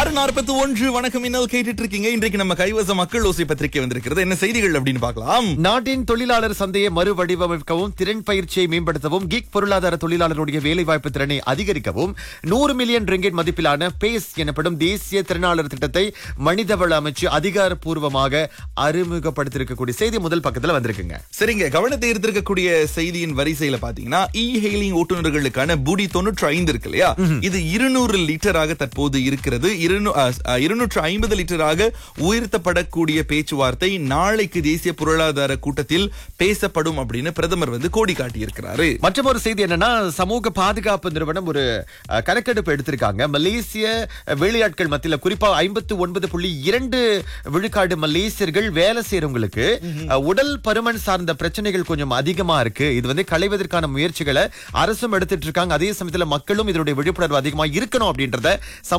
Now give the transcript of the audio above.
ஆறு நாற்பத்தி ஒன்று வணக்கம் இன்னல் கேட்டுட்டு இருக்கீங்க இன்றைக்கு நம்ம கைவச மக்கள் ஓசை பத்திரிகை வந்திருக்கிறது என்ன செய்திகள் அப்படின்னு பார்க்கலாம் நாட்டின் தொழிலாளர் சந்தையை மறுவடிவமைக்கவும் திறன் பயிற்சியை மேம்படுத்தவும் கிக் பொருளாதார தொழிலாளருடைய வேலைவாய்ப்பு திறனை அதிகரிக்கவும் நூறு மில்லியன் ரிங்கெட் மதிப்பிலான பேஸ் எனப்படும் தேசிய திறனாளர் திட்டத்தை மனிதவள அமைச்சு அதிகாரப்பூர்வமாக அறிமுகப்படுத்தியிருக்கக்கூடிய செய்தி முதல் பக்கத்துல வந்திருக்குங்க சரிங்க கவனத்தை ஈர்த்திருக்கக்கூடிய செய்தியின் வரிசையில பாத்தீங்கன்னா இ ஹெயிலிங் ஓட்டுநர்களுக்கான புடி தொண்ணூற்றி ஐந்து இருக்கு இல்லையா இது இருநூறு லிட்டராக தற்போது இருக்கிறது இருநூற்று ஐம்பது லிட்டராக உயர்த்தப்படக்கூடிய பேச்சுவார்த்தை நாளைக்கு தேசிய பொருளாதார கூட்டத்தில் பேசப்படும் அப்படின்னு பிரதமர் வந்து கோடி காட்டியிருக்கிறாரு மற்றும் ஒரு செய்தி என்னன்னா சமூக பாதுகாப்பு நிறுவனம் ஒரு அஹ், கணக்கெடுப்பு எடுத்திருக்காங்க மலேசிய வேலையாட்கள் மத்தியில குறிப்பா ஐம்பத்து ஒன்பது புள்ளி இரண்டு விழுக்காடு மலேசியர்கள் வேலை செய்யறவங்களுக்கு அஹ், உடல் பருமன் சார்ந்த பிரச்சனைகள் கொஞ்சம் அதிகமா இருக்கு இது வந்து களைவதற்கான முயற்சிகளை அரசும் எடுத்துட்டு இருக்காங்க அதே சமயத்துல மக்களும் இதனுடைய விழிப்புணர்வு அதிகமா இருக்கணும் அப்படின்றத